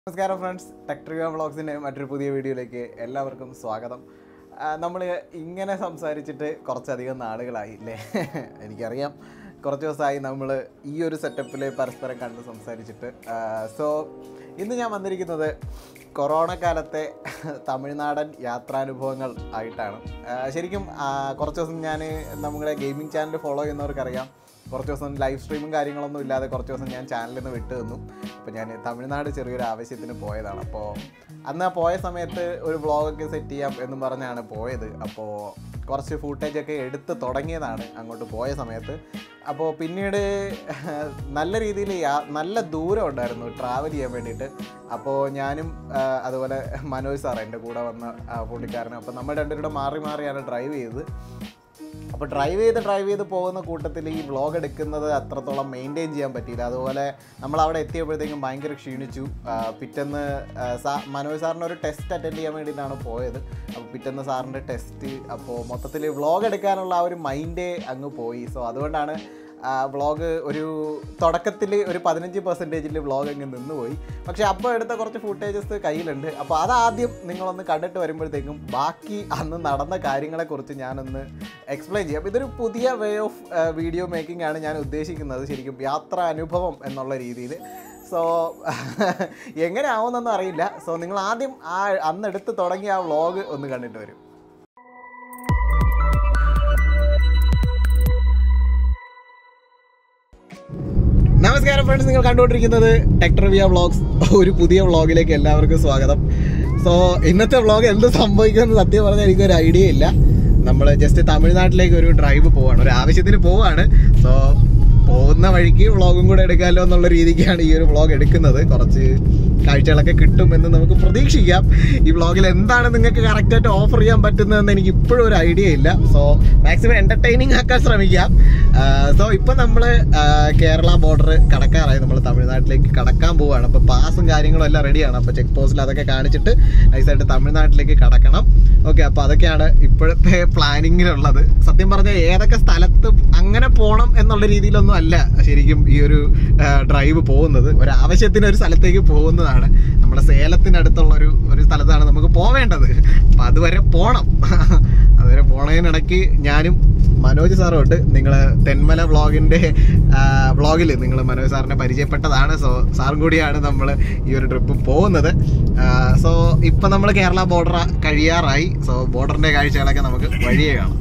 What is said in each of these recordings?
നമസ്കാരം ഫ്രണ്ട്സ് ടെക്ട്രിക വ്ളോഗ്സിൻ്റെ മറ്റൊരു പുതിയ വീഡിയോയിലേക്ക് എല്ലാവർക്കും സ്വാഗതം നമ്മൾ ഇങ്ങനെ സംസാരിച്ചിട്ട് കുറച്ചധികം നാളുകളായി അല്ലേ എനിക്കറിയാം കുറച്ച് ദിവസമായി നമ്മൾ ഈ ഒരു സെറ്റപ്പിൽ പരസ്പരം കണ്ട് സംസാരിച്ചിട്ട് സോ ഇന്ന് ഞാൻ വന്നിരിക്കുന്നത് കൊറോണ കാലത്തെ തമിഴ്നാടൻ യാത്രാനുഭവങ്ങൾ ആയിട്ടാണ് ആ, ശരിക്കും ആ, കുറച്ച് ദിവസം ഞാൻ നമ്മുടെ ഗെയിമിംഗ് ചാനൽ ഫോളോ ചെയ്യുന്നവർക്കറിയാം കുറച്ച് ദിവസം ലൈവ് സ്ട്രീമും കാര്യങ്ങളൊന്നും ഇല്ലാതെ കുറച്ച് ദിവസം ഞാൻ ചാനലിൽ നിന്ന് വിട്ടു തന്നു അപ്പോൾ ഞാൻ തമിഴ്നാട് ചെറിയൊരു ആവശ്യത്തിന് പോയതാണ് അപ്പോൾ അന്ന് ആ പോയ സമയത്ത് ഒരു വ്ളോഗൊക്കെ സെറ്റ് ചെയ്യാം എന്നും പറഞ്ഞാണ് പോയത് അപ്പോൾ കുറച്ച് ഫൂട്ടേജൊക്കെ എടുത്ത് തുടങ്ങിയതാണ് അങ്ങോട്ട് പോയ സമയത്ത് അപ്പോൾ പിന്നീട് നല്ല രീതിയിൽ യാ- നല്ല ദൂരം ഉണ്ടായിരുന്നു ട്രാവൽ ചെയ്യാൻ വേണ്ടിയിട്ട് അപ്പോൾ ഞാനും ആ, അതുപോലെ മനോജ് സാർ എൻ്റെ കൂടെ വന്ന ആ, പുള്ളിക്കാരനും അപ്പോൾ നമ്മൾ രണ്ടുപേരുടെ മാറി മാറിയാണ് ഡ്രൈവ് ചെയ്തത് അപ്പോൾ ഡ്രൈവ് ചെയ്ത് ഡ്രൈവ് ചെയ്ത് പോകുന്ന കൂട്ടത്തിൽ ഈ വ്ളോഗ് എടുക്കുന്നത് അത്രത്തോളം മെയിൻറ്റെയിൻ ചെയ്യാൻ പറ്റിയില്ല അതുപോലെ നമ്മൾ അവിടെ എത്തിയപ്പോഴത്തേക്കും ഭയങ്കര ക്ഷീണിച്ചു ആ, പിറ്റേന്ന് ആ, സാ മനോജ് സാറിന് ഒരു ടെസ്റ്റ് അറ്റൻഡ് ചെയ്യാൻ വേണ്ടിയിട്ടാണ് പോയത് അപ്പോൾ പിറ്റേന്ന് സാറിൻ്റെ ടെസ്റ്റ് അപ്പോൾ മൊത്തത്തിൽ വ്ളോഗ് എടുക്കാനുള്ള ആ ഒരു മൈൻഡേ അങ്ങ് പോയി സോ അതുകൊണ്ടാണ് വ്ളോഗ് ഒരു തുടക്കത്തിൽ ഒരു പതിനഞ്ച് പെർസെൻറ്റേജിൽ വ്ളോഗ് അങ്ങ് നിന്നുപോയി പക്ഷേ അപ്പോൾ എടുത്ത കുറച്ച് ഫുട്ടേജസ് കയ്യിലുണ്ട് അപ്പോൾ അതാദ്യം നിങ്ങളൊന്ന് കണ്ടിട്ട് വരുമ്പോഴത്തേക്കും ബാക്കി അന്ന് നടന്ന കാര്യങ്ങളെക്കുറിച്ച് ഞാനൊന്ന് എക്സ്പ്ലെയിൻ ചെയ്യാം ഇതൊരു പുതിയ വേ ഓഫ് വീഡിയോ മേക്കിംഗ് ആണ് ഞാൻ ഉദ്ദേശിക്കുന്നത് ശരിക്കും യാത്രാ അനുഭവം എന്നുള്ള രീതിയിൽ സോ എങ്ങനെ ആവുമെന്നൊന്നും അറിയില്ല സോ നിങ്ങൾ ആദ്യം ആ അന്ന് എടുത്ത് തുടങ്ങിയ ആ വ്ളോഗ് ഒന്ന് കണ്ടിട്ട് വരും നമസ്കാരം ഫ്രണ്ട്സ് നിങ്ങൾ കണ്ടുകൊണ്ടിരിക്കുന്നത് ടെക്ട്രവിയ വ്ളോഗ്സ് ഒരു പുതിയ വ്ളോഗിലേക്ക് എല്ലാവർക്കും സ്വാഗതം സോ ഇന്നത്തെ വ്ളോഗ് എന്ത് സംഭവിക്കുമെന്ന് സത്യം പറഞ്ഞാൽ എനിക്കൊരു ഐഡിയ ഇല്ല നമ്മൾ ജസ്റ്റ് തമിഴ്നാട്ടിലേക്ക് ഒരു ഡ്രൈവ് പോവാണ് ഒരു ആവശ്യത്തിന് പോവാണ് സോ പോകുന്ന വഴിക്ക് വ്ളോഗും കൂടെ എടുക്കാമല്ലോ എന്നുള്ള രീതിക്കാണ് ഈ ഒരു വ്ളോഗ് എടുക്കുന്നത് കുറച്ച് കാഴ്ചകളൊക്കെ കിട്ടുമെന്ന് നമുക്ക് പ്രതീക്ഷിക്കാം ഈ വ്ളോഗിൽ എന്താണ് നിങ്ങൾക്ക് കറക്റ്റായിട്ട് ഓഫർ ചെയ്യാൻ പറ്റുന്നതെന്ന് എനിക്ക് ഇപ്പോഴും ഒരു ഐഡിയ ഇല്ല സോ മാക്സിമം എന്റർടൈനിങ് ആക്കാൻ ശ്രമിക്കാം സോ ഇപ്പം നമ്മൾ കേരള ബോർഡർ കടക്കാറായി നമ്മൾ തമിഴ്നാട്ടിലേക്ക് കടക്കാൻ പോവുകയാണ് അപ്പോൾ പാസും കാര്യങ്ങളും എല്ലാം റെഡിയാണ് അപ്പോൾ ചെക്ക് പോസ്റ്റിൽ അതൊക്കെ കാണിച്ചിട്ട് നൈസായിട്ട് തമിഴ്നാട്ടിലേക്ക് കടക്കണം ഓക്കെ അപ്പോൾ അതൊക്കെയാണ് ഇപ്പോഴത്തെ പ്ലാനിങ്ങിലുള്ളത് സത്യം പറഞ്ഞാൽ ഏതൊക്കെ സ്ഥലത്ത് അങ്ങനെ പോകണം എന്നുള്ള രീതിയിലൊന്നും അല്ല ശരിക്കും ഈ ഒരു ഡ്രൈവ് പോകുന്നത് ഒരു ആവശ്യത്തിന് ഒരു സ്ഥലത്തേക്ക് പോകുന്നതാണ് നമ്മുടെ സേലത്തിനടുത്തുള്ള ഒരു ഒരു സ്ഥലത്താണ് നമുക്ക് പോവേണ്ടത് അപ്പം അതുവരെ പോണം അതുവരെ പോണതിനിടയ്ക്ക് ഞാനും മനോജ് സാറും ഉണ്ട് നിങ്ങൾ തെന്മല വ്ളോഗിൻ്റെ വ്ളോഗിൽ നിങ്ങൾ മനോജ് സാറിനെ പരിചയപ്പെട്ടതാണ് സോ സാറും കൂടിയാണ് നമ്മൾ ഈ ഒരു ട്രിപ്പ് പോകുന്നത് സോ ഇപ്പം നമ്മൾ കേരള ബോർഡർ കഴിയാറായി സോ ബോർഡറിൻ്റെ കാഴ്ചകളൊക്കെ നമുക്ക് വഴിയേ കാണാം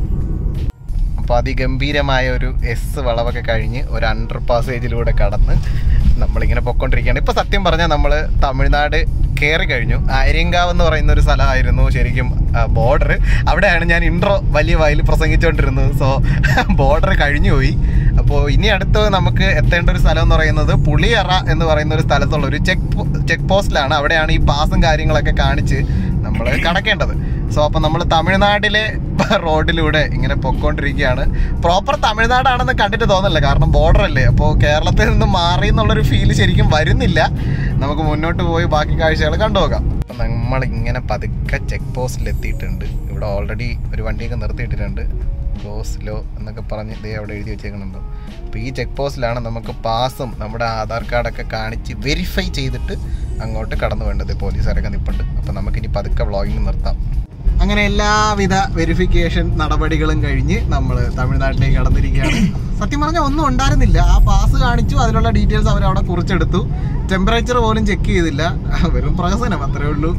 അപ്പോൾ അതിഗംഭീരമായ ഒരു എസ് വളവൊക്കെ കഴിഞ്ഞ് ഒരു അണ്ടർ പാസേജിലൂടെ കടന്ന് നമ്മളിങ്ങനെ പൊയ്ക്കൊണ്ടിരിക്കുകയാണ് ഇപ്പോൾ സത്യം പറഞ്ഞാൽ നമ്മൾ തമിഴ്നാട് കയറി കഴിഞ്ഞു ആര്യങ്കാവ് എന്ന് പറയുന്ന ഒരു സ്ഥലമായിരുന്നു ശരിക്കും ബോർഡർ അവിടെയാണ് ഞാൻ ഇൻട്രോ വലിയ വായിൽ പ്രസംഗിച്ചുകൊണ്ടിരുന്നത് സോ ബോർഡർ കഴിഞ്ഞു പോയി അപ്പോൾ ഇനി അടുത്ത് നമുക്ക് എത്തേണ്ട ഒരു സ്ഥലം എന്ന് പറയുന്നത് പുളിയറ എന്ന് പറയുന്ന ഒരു സ്ഥലത്തുള്ള ഒരു ചെക്ക് ചെക്ക് പോസ്റ്റിലാണ് അവിടെയാണ് ഈ പാസും കാര്യങ്ങളൊക്കെ കാണിച്ച് നമ്മൾ കടക്കേണ്ടത് സോ അപ്പം നമ്മൾ തമിഴ്നാട്ടിലെ റോഡിലൂടെ ഇങ്ങനെ പൊക്കോണ്ടിരിക്കുകയാണ് പ്രോപ്പർ തമിഴ്നാടാണെന്ന് കണ്ടിട്ട് തോന്നില്ല കാരണം ബോർഡർ അല്ലേ അപ്പോൾ കേരളത്തിൽ നിന്ന് മാറി എന്നുള്ളൊരു ഫീൽ ശരിക്കും വരുന്നില്ല നമുക്ക് മുന്നോട്ട് പോയി ബാക്കി കാഴ്ചകൾ കണ്ടുപോകാം അപ്പം നമ്മൾ ഇങ്ങനെ പതുക്കെ ചെക്ക് പോസ്റ്റിൽ എത്തിയിട്ടുണ്ട് ഇവിടെ ഓൾറെഡി ഒരു വണ്ടിയൊക്കെ നിർത്തിയിട്ടിട്ടുണ്ട് ഗോ സ്ലോ എന്നൊക്കെ പറഞ്ഞ് ഇതേ അവിടെ എഴുതി വെച്ചേക്കുന്നുണ്ടോ അപ്പോൾ ഈ ചെക്ക് പോസ്റ്റിലാണ് നമുക്ക് പാസും നമ്മുടെ ആധാർ കാർഡൊക്കെ കാണിച്ച് വെരിഫൈ ചെയ്തിട്ട് അങ്ങോട്ട് കടന്നു വേണ്ടത് പോലീസുകാരൊക്കെ നിൽപ്പുണ്ട് അപ്പോൾ നമുക്കിനി പതുക്കെ വ്ളോഗിങ് നിർത്താം അങ്ങനെ എല്ലാവിധ വെരിഫിക്കേഷൻ നടപടികളും കഴിഞ്ഞ് നമ്മൾ തമിഴ്നാട്ടിലേക്ക് കടന്നിരിക്കുകയാണ് സത്യം പറഞ്ഞാൽ ഒന്നും ഉണ്ടായിരുന്നില്ല ആ പാസ് കാണിച്ചു അതിലുള്ള ഡീറ്റെയിൽസ് അവർ അവിടെ കുറിച്ചെടുത്തു ടെമ്പറേച്ചർ പോലും ചെക്ക് ചെയ്തില്ല വെറും പ്രഹസനം അത്രേ ഉള്ളൂ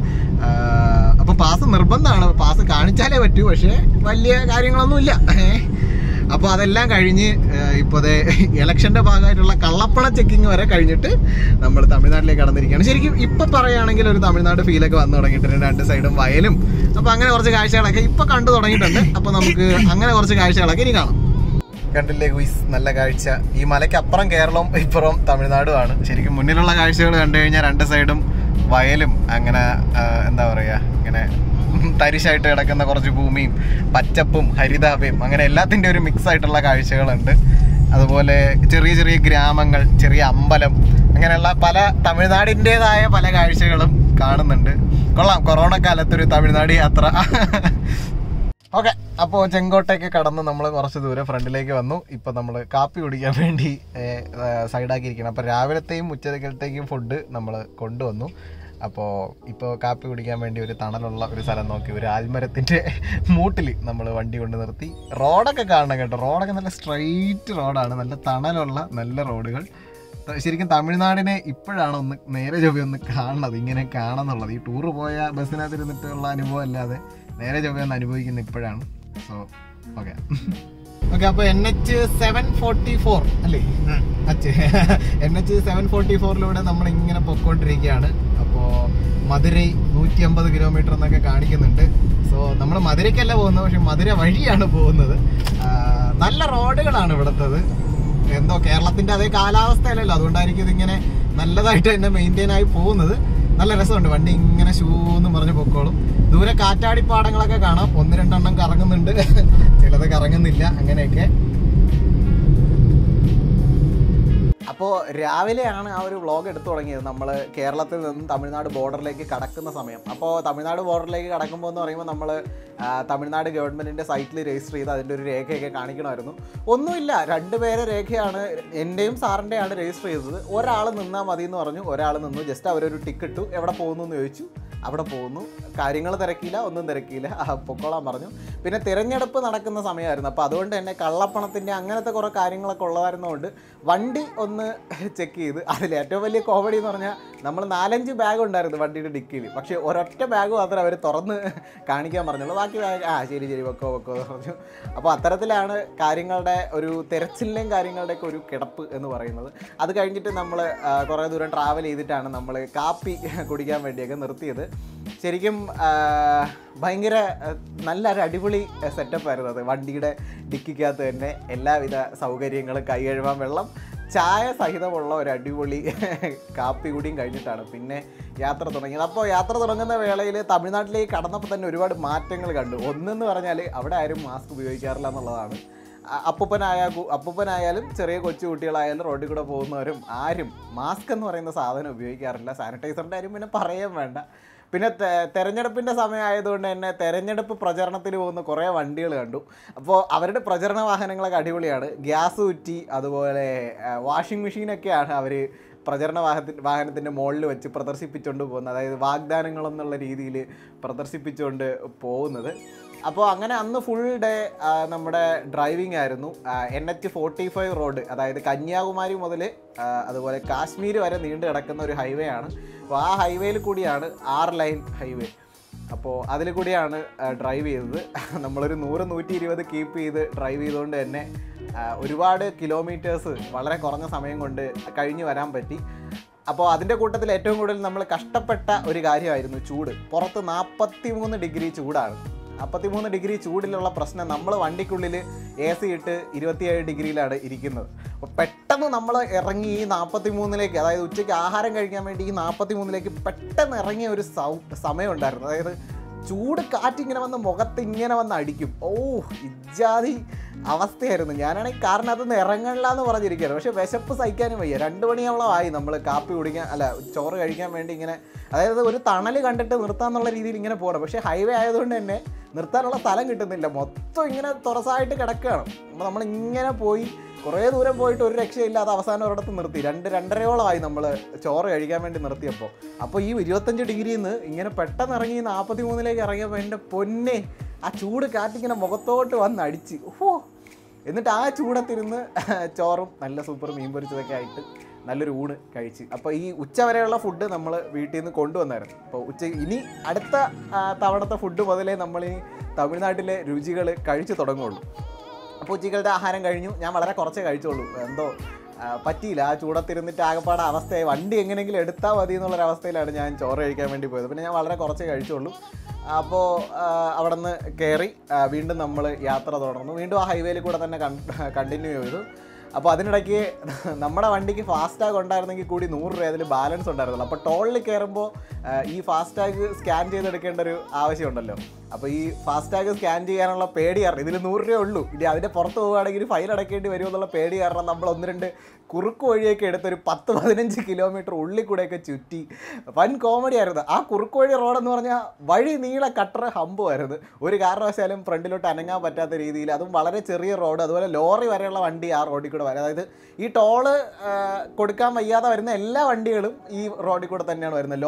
അപ്പോൾ പാസ് നിർബന്ധമാണ് പാസ് കാണിച്ചാലേ പറ്റൂ പക്ഷേ വലിയ കാര്യങ്ങളൊന്നുമില്ല അപ്പോൾ അതെല്ലാം കഴിഞ്ഞ് ഇപ്പോൾ അതെ ഇലക്ഷൻ്റെ ഭാഗമായിട്ടുള്ള കള്ളപ്പണ ചെക്കിങ് വരെ കഴിഞ്ഞിട്ട് നമ്മൾ തമിഴ്നാട്ടിലേക്ക് കടന്നിരിക്കുകയാണ് ശരിക്കും ഇപ്പം പറയുകയാണെങ്കിൽ ഒരു തമിഴ്നാട് ഫീലൊക്കെ വന്നു തുടങ്ങിയിട്ടുണ്ട് രണ്ട് സൈഡും വയലും അപ്പോൾ അങ്ങനെ കുറച്ച് കാഴ്ചകളൊക്കെ ഇപ്പോൾ കണ്ടു തുടങ്ങിയിട്ടുണ്ട് അപ്പോൾ നമുക്ക് അങ്ങനെ കുറച്ച് കാഴ്ചകളൊക്കെ ഇനി കാണാം കണ്ടില്ലേ ഗുയിസ് നല്ല കാഴ്ച ഈ മലയ്ക്ക് അപ്പുറം കേരളവും ഇപ്പുറം തമിഴ്നാടുമാണ് ശരിക്കും മുന്നിലുള്ള കാഴ്ചകൾ കണ്ടു കഴിഞ്ഞാൽ രണ്ട് സൈഡും വയലും അങ്ങനെ ആ, എന്താ പറയുക ഇങ്ങനെ തരിശായിട്ട് കിടക്കുന്ന കുറച്ച് ഭൂമിയും പച്ചപ്പും ഹരിതാപയും അങ്ങനെ എല്ലാത്തിൻ്റെ ഒരു മിക്സ് ആയിട്ടുള്ള കാഴ്ചകളുണ്ട് അതുപോലെ ചെറിയ ചെറിയ ഗ്രാമങ്ങൾ ചെറിയ അമ്പലം അങ്ങനെയുള്ള പല തമിഴ്നാടിൻ്റെതായ പല കാഴ്ചകളും കാണുന്നുണ്ട് കൊള്ളാം കൊറോണ കാലത്തൊരു തമിഴ്നാട് യാത്ര ഓക്കെ അപ്പോൾ ചെങ്കോട്ടയൊക്കെ കടന്ന് നമ്മൾ കുറച്ച് ദൂരം ഫ്രണ്ടിലേക്ക് വന്നു ഇപ്പം നമ്മൾ കാപ്പി കുടിക്കാൻ വേണ്ടി സൈഡാക്കിയിരിക്കണം അപ്പോൾ രാവിലത്തെയും ഉച്ചക്കലത്തേക്കും ഫുഡ് നമ്മൾ കൊണ്ടുവന്നു അപ്പോൾ ഇപ്പോൾ കാപ്പി കുടിക്കാൻ വേണ്ടി ഒരു തണലുള്ള ഒരു സ്ഥലം നോക്കി ഒരു ആൽമരത്തിൻ്റെ മൂട്ടിൽ നമ്മൾ വണ്ടി കൊണ്ട് നിർത്തി റോഡൊക്കെ കാണണം കേട്ടോ റോഡൊക്കെ നല്ല സ്ട്രൈറ്റ് റോഡാണ് നല്ല തണലുള്ള നല്ല റോഡുകൾ ത- ശരിക്കും തമിഴ്നാടിനെ ഇപ്പോഴാണ് ഒന്ന് നേരെ ചൊവ്വ ഒന്ന് കാണുന്നത് ഇങ്ങനെ കാണുന്നുള്ളത് ഈ ടൂറ് പോയ ബസ്സിനകത്ത് ഇരുന്നിട്ടുള്ള അനുഭവം അല്ലാതെ നേരെ ചൊവ്വ ഒന്ന് അനുഭവിക്കുന്ന ഇപ്പോഴാണ് സോ ഓക്കെ ഓക്കെ അപ്പൊ N H seven forty four അല്ലേ എൻ എച്ച് സെവൻ ഫോർട്ടി ഫോറിലൂടെ നമ്മൾ ഇങ്ങനെ പൊക്കോണ്ടിരിക്കുകയാണ് അപ്പോ മധുരൈ നൂറ്റി അമ്പത് കിലോമീറ്റർ എന്നൊക്കെ കാണിക്കുന്നുണ്ട് സോ നമ്മൾ മധുരയ്ക്കല്ല പോകുന്നത് പക്ഷെ മധുര വഴിയാണ് പോകുന്നത് ആ, നല്ല റോഡുകളാണ് ഇവിടുത്തത് എന്തോ കേരളത്തിന്റെ അതേ കാലാവസ്ഥയല്ലല്ലോ അതുകൊണ്ടായിരിക്കും ഇതിങ്ങനെ നല്ലതായിട്ട് തന്നെ മെയിൻറ്റെയിൻ ആയി പോകുന്നത് നല്ല രസമുണ്ട് വണ്ടി ഇങ്ങനെ ഷൂ എന്ന് പറഞ്ഞ് പൊക്കോളും ദൂരെ കാറ്റാടിപ്പാടങ്ങളൊക്കെ കാണാം ഒന്ന് രണ്ടെണ്ണം കറങ്ങുന്നുണ്ട് ചിലത് കറങ്ങുന്നില്ല അങ്ങനെയൊക്കെ അപ്പോൾ രാവിലെയാണ് ആ ഒരു വ്ളോഗ് എടുത്തു തുടങ്ങിയത് നമ്മൾ കേരളത്തിൽ നിന്നും തമിഴ്നാട് ബോർഡറിലേക്ക് കടക്കുന്ന സമയം അപ്പോൾ തമിഴ്നാട് ബോർഡറിലേക്ക് കടക്കുമ്പോൾ എന്ന് പറയുമ്പോൾ നമ്മൾ തമിഴ്നാട് ഗവൺമെൻറ്റിൻ്റെ സൈറ്റിൽ രജിസ്റ്റർ ചെയ്ത് അതിൻ്റെ ഒരു രേഖയൊക്കെ കാണിക്കണമായിരുന്നു ഒന്നുമില്ല രണ്ട് പേരെ രേഖയാണ് എൻ്റെയും സാറിൻ്റെയാണ് രജിസ്റ്റർ ചെയ്തത് ഒരാൾ നിന്നാൽ മതി എന്ന് പറഞ്ഞു ഒരാൾ നിന്നു ജസ്റ്റ് അവരൊരു ടിക്കറ്റ് ഇട്ടു എവിടെ പോകുന്നു എന്ന് ചോദിച്ചു അവിടെ പോകുന്നു കാര്യങ്ങൾ തിരക്കിയില്ല ഒന്നും തിരക്കിയില്ല ആ, പൊക്കോളാൻ പറഞ്ഞു പിന്നെ തിരഞ്ഞെടുപ്പ് നടക്കുന്ന സമയമായിരുന്നു അപ്പോൾ അതുകൊണ്ട് തന്നെ കള്ളപ്പണത്തിൻ്റെ അങ്ങനത്തെ കുറേ കാര്യങ്ങളൊക്കെ ഉള്ളതായിരുന്നതുകൊണ്ട് വണ്ടി ഒന്ന് ചെക്ക് ചെയ്ത് അതിൽ ഏറ്റവും വലിയ കോമഡി എന്ന് പറഞ്ഞാൽ നമ്മൾ നാലഞ്ച് ബാഗ് ഉണ്ടായിരുന്നു വണ്ടിയുടെ ഡിക്കിയിൽ പക്ഷേ ഒരൊറ്റ ബാഗ് മാത്രമേ അവർ തുറന്ന് കാണിക്കാൻ പറഞ്ഞുള്ളൂ ബാക്കി ബാഗ് ആ ശരി ശരി വെക്കോ വെക്കോ എന്ന് പറഞ്ഞു അപ്പോൾ അത്തരത്തിലാണ് കാര്യങ്ങളുടെ ഒരു തെരച്ചിലിൻ്റെയും കാര്യങ്ങളുടെയൊക്കെ ഒരു കിടപ്പ് എന്ന് പറയുന്നത് അത് കഴിഞ്ഞിട്ട് നമ്മൾ കുറേ ദൂരം ട്രാവൽ ചെയ്തിട്ടാണ് നമ്മൾ കാപ്പി കുടിക്കാൻ വേണ്ടിയൊക്കെ നിർത്തിയത് ശരിക്കും ആ, ഭയങ്കര ആ, നല്ലൊരു അടിപൊളി സെറ്റപ്പ് ആയിരുന്നു അത് വണ്ടിയുടെ ഡിക്കിക്കകത്ത് തന്നെ എല്ലാവിധ സൗകര്യങ്ങളും കൈ കഴുകാൻ വെള്ളം ചായ സഹിതമുള്ള ഒരു അടിപൊളി കാപ്പി കൂടിയും കഴിഞ്ഞിട്ടാണ് പിന്നെ യാത്ര തുടങ്ങിയത് അപ്പോൾ യാത്ര തുടങ്ങുന്ന വേളയിൽ തമിഴ്നാട്ടിലേക്ക് കടന്നപ്പോൾ തന്നെ ഒരുപാട് മാറ്റങ്ങൾ കണ്ടു ഒന്നെന്ന് പറഞ്ഞാൽ അവിടെ ആരും മാസ്ക് ഉപയോഗിക്കാറില്ല എന്നുള്ളതാണ് അ- അപ്പൂപ്പനായ കു- അപ്പൂപ്പനായാലും ചെറിയ കൊച്ചു കുട്ടികളായാലും റോഡിൽ കൂടെ പോകുന്നവരും ആരും മാസ്ക് എന്ന് പറയുന്ന സാധനം ഉപയോഗിക്കാറില്ല സാനിറ്റൈസറിൻ്റെ കാര്യം പിന്നെ പറയാൻ വേണ്ട പിന്നെ തെ- തെരഞ്ഞെടുപ്പിൻ്റെ സമയമായതുകൊണ്ട് തന്നെ തെരഞ്ഞെടുപ്പ് പ്രചരണത്തിന് പോകുന്ന കുറേ വണ്ടികൾ കണ്ടു അപ്പോൾ അവരുടെ പ്രചരണ വാഹനങ്ങളൊക്കെ അടിപൊളിയാണ് ഗ്യാസ് കുറ്റി അതുപോലെ വാഷിംഗ് മെഷീനൊക്കെയാണ് അവർ പ്രചരണ വാഹനത്തിൻ്റെ വാഹനത്തിൻ്റെ മുകളിൽ വെച്ച് പ്രദർശിപ്പിച്ചുകൊണ്ട് പോകുന്നത് അതായത് വാഗ്ദാനങ്ങളെന്നുള്ള രീതിയിൽ പ്രദർശിപ്പിച്ചുകൊണ്ട് പോകുന്നത് അപ്പോൾ അങ്ങനെ അന്ന് ഫുൾ ഡേ നമ്മുടെ ഡ്രൈവിംഗ് ആയിരുന്നു N H forty five road അതായത് കന്യാകുമാരി മുതൽ അതുപോലെ കാശ്മീർ വരെ നീണ്ടു കിടക്കുന്ന ഒരു ഹൈവേ ആണ് അപ്പോൾ ആ ഹൈവേയിൽ കൂടിയാണ് ആറ് ലൈൻ ഹൈവേ അപ്പോൾ അതിൽ കൂടിയാണ് ഡ്രൈവ് ചെയ്തത് നമ്മളൊരു നൂറ് നൂറ്റി ഇരുപത് കീപ്പ് ചെയ്ത് ഡ്രൈവ് ചെയ്തുകൊണ്ട് തന്നെ ആ, ഒരുപാട് കിലോമീറ്റേഴ്സ് വളരെ കുറഞ്ഞ സമയം കൊണ്ട് കഴിഞ്ഞു വരാൻ പറ്റി അപ്പോൾ അതിൻ്റെ കൂട്ടത്തിൽ ഏറ്റവും കൂടുതൽ നമ്മൾ കഷ്ടപ്പെട്ട ഒരു കാര്യമായിരുന്നു ചൂട് പുറത്ത് നാൽപ്പത്തി മൂന്ന് ഡിഗ്രി ചൂടാണ് നാൽപ്പത്തിമൂന്ന് ഡിഗ്രി ചൂടിലുള്ള പ്രശ്നം നമ്മൾ വണ്ടിക്കുള്ളിൽ എ സി ഇട്ട് ഇരുപത്തിയേഴ് ഡിഗ്രിയിലാണ് ഇരിക്കുന്നത് അപ്പോൾ പെട്ടെന്ന് നമ്മൾ ഇറങ്ങി ഈ നാൽപ്പത്തി മൂന്നിലേക്ക് അതായത് ഉച്ചയ്ക്ക് ആഹാരം കഴിക്കാൻ വേണ്ടി ഈ നാൽപ്പത്തി മൂന്നിലേക്ക് പെട്ടെന്ന് ഇറങ്ങിയ ഒരു സൗ സമയം ഉണ്ടായിരുന്നു അതായത് ചൂട് കാറ്റിങ്ങനെ വന്ന് മുഖത്ത് ഇങ്ങനെ വന്ന് അടിക്കും ഓ ഇജാതി അവസ്ഥയായിരുന്നു ഞാനാണെങ്കിൽ കാറിനകത്ത് നിന്ന് ഇറങ്ങണില്ല എന്ന് പറഞ്ഞിരിക്കുകയാണ് പക്ഷേ വിശപ്പ് സഹിക്കാനും വയ്യ രണ്ട് മണിയോളം ആയി നമ്മൾ കാപ്പി കുടിക്കാൻ അല്ല ചോറ് കഴിക്കാൻ വേണ്ടി ഇങ്ങനെ അതായത് ഒരു തണൽ കണ്ടിട്ട് നിർത്താന്നുള്ള രീതിയിൽ ഇങ്ങനെ പോകണം പക്ഷേ ഹൈവേ ആയതുകൊണ്ട് തന്നെ നിർത്താനുള്ള സ്ഥലം കിട്ടുന്നില്ല മൊത്തം ഇങ്ങനെ തുറസായിട്ട് കിടക്കുകയാണ് അപ്പോൾ നമ്മൾ ഇങ്ങനെ പോയി കുറേ ദൂരം പോയിട്ട് ഒരു രക്ഷയില്ലാതെ അവസാനം ഒരിടത്ത് നിർത്തി രണ്ട് രണ്ടരയോളമായി നമ്മൾ ചോറ് കഴിക്കാൻ വേണ്ടി നിർത്തിയപ്പോൾ അപ്പോൾ ഈ ഇരുപത്തഞ്ച് ഡിഗ്രിയിൽ നിന്ന് ഇങ്ങനെ പെട്ടെന്ന് ഇറങ്ങി നാൽപ്പത്തി മൂന്നിലേക്ക് ഇറങ്ങിയപ്പോൾ എൻ്റെ പൊന്നെ ആ ചൂട് കാറ്റിങ്ങനെ മുഖത്തോട്ട് വന്ന് അടിച്ച് ഓ എന്നിട്ട് ആ ചൂടത്തിരുന്ന് ചോറും നല്ല സൂപ്പർ മീൻ പൊരിച്ചതൊക്കെ ആയിട്ട് നല്ലൊരു ഊണ് കഴിച്ച് അപ്പോൾ ഈ ഉച്ച വരെയുള്ള ഫുഡ് നമ്മൾ വീട്ടിൽ നിന്ന് കൊണ്ടുവന്നായിരുന്നു അപ്പോൾ ഉച്ച ഇനി അടുത്ത ആ, തവണത്തെ ഫുഡ് മുതലേ നമ്മൾ ഈ തമിഴ്നാട്ടിലെ രുചികൾ കഴിച്ചു തുടങ്ങുള്ളൂ അപ്പോൾ ഉച്ചക്കലത്തെ ആഹാരം കഴിഞ്ഞു ഞാൻ വളരെ കുറച്ചേ കഴിച്ചുള്ളൂ എന്തോ ആ, പറ്റിയില്ല ആ ചൂടത്തിരുന്നിട്ട് ആകപ്പാടെ അവസ്ഥയായി വണ്ടി എങ്ങനെയെങ്കിലും എടുത്താൽ മതി എന്നുള്ളൊരവസ്ഥയിലാണ് ഞാൻ ചോറ് കഴിക്കാൻ വേണ്ടി പോയത് പിന്നെ ഞാൻ വളരെ കുറച്ചേ കഴിച്ചുള്ളൂ അപ്പോൾ അവിടെ നിന്ന് കയറി ആ, വീണ്ടും നമ്മൾ യാത്ര തുടർന്നു വീണ്ടും ആ ഹൈവേയിൽ കൂടെ തന്നെ കണ്ടിന്യൂ ചെയ്തു അപ്പോൾ അതിനിടയ്ക്ക് നമ്മുടെ വണ്ടിക്ക് ഫാസ്റ്റാഗ് ഉണ്ടായിരുന്നെങ്കിൽ കൂടി നൂറ് രൂപ അതിൽ ബാലൻസ് ഉണ്ടായിരുന്നുള്ളൂ അപ്പോൾ ടോളിൽ കയറുമ്പോൾ ഈ ഫാസ്റ്റാഗ് സ്കാൻ ചെയ്തെടുക്കേണ്ട ഒരു ആവശ്യമുണ്ടല്ലോ അപ്പോൾ ഈ ഫാസ്റ്റാഗ് സ്കാൻ ചെയ്യാനുള്ള പേടി കാരണം ഇതിൽ നൂറ് രൂപ ഉള്ളൂ ഇനി അതിൻ്റെ പുറത്ത് പോവുകയാണെങ്കിൽ ഫൈൻ അടയ്ക്കേണ്ടി വരുമെന്നുള്ള പേടി കാരണം നമ്മൾ ഒന്ന് രണ്ട് കുറുക്ക് വഴിയൊക്കെ എടുത്തൊരു പത്ത് പതിനഞ്ച് കിലോമീറ്റർ ഉള്ളിൽ കൂടെയൊക്കെ ചുറ്റി വൻ കോമഡി ആയിരുന്നു ആ കുറുക്ക് വഴി റോഡെന്ന് പറഞ്ഞാൽ വഴി നീള കട്ടർ ഹമ്പുമായിരുന്നു ഒരു കാരണവശാലും ഫ്രണ്ടിലോട്ട് അനങ്ങാൻ പറ്റാത്ത രീതിയിൽ അതും വളരെ ചെറിയ റോഡ് അതുപോലെ ലോറി വരെയുള്ള വണ്ടി ആ റോഡിൽ കൂടെ വരും അതായത് ഈ ടോള് കൊടുക്കാൻ വയ്യാതെ വരുന്ന എല്ലാ വണ്ടികളും ഈ റോഡിൽ കൂടെ തന്നെയാണ് വരുന്നത് ലോറി മുതൽ